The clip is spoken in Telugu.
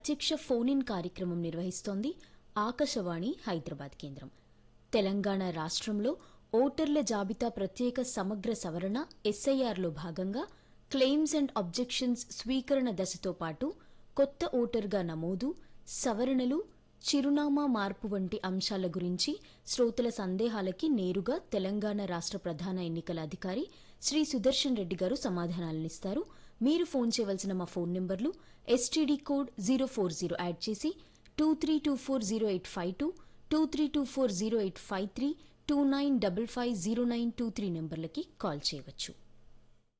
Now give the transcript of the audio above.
ప్రత్యక్ష ఫోన్ ఇన్ కార్యక్రమం నిర్వహిస్తోంది ఆకాశవాణి హైదరాబాద్ కేంద్రం తెలంగాణ రాష్ట్రంలో ఓటర్ల జాబితా ప్రత్యేక సమగ్ర సవరణ ఎస్ఐఆర్లో భాగంగా క్లెయిమ్స్ అండ్ అబ్జెక్షన్స్ స్వీకరణ దశతో పాటు కొత్త ఓటర్గా నమోదు సవరణలు చిరునామా మార్పు వంటి అంశాల గురించి శ్రోతల సందేహాలకి నేరుగా తెలంగాణ రాష్ట్ర ప్రధాన ఎన్నికల అధికారి శ్రీ సుదర్శన్ రెడ్డి గారు సమాధానాలనిస్తారు మీరు ఫోన్ చేయవలసిన మా ఫోన్ నెంబర్లు STD code zero four zero add చేసి two three two four zero eight five two two three two four zero eight five three two nine double five zero nine two three నెంబర్లకి కాల్ చేయవచ్చు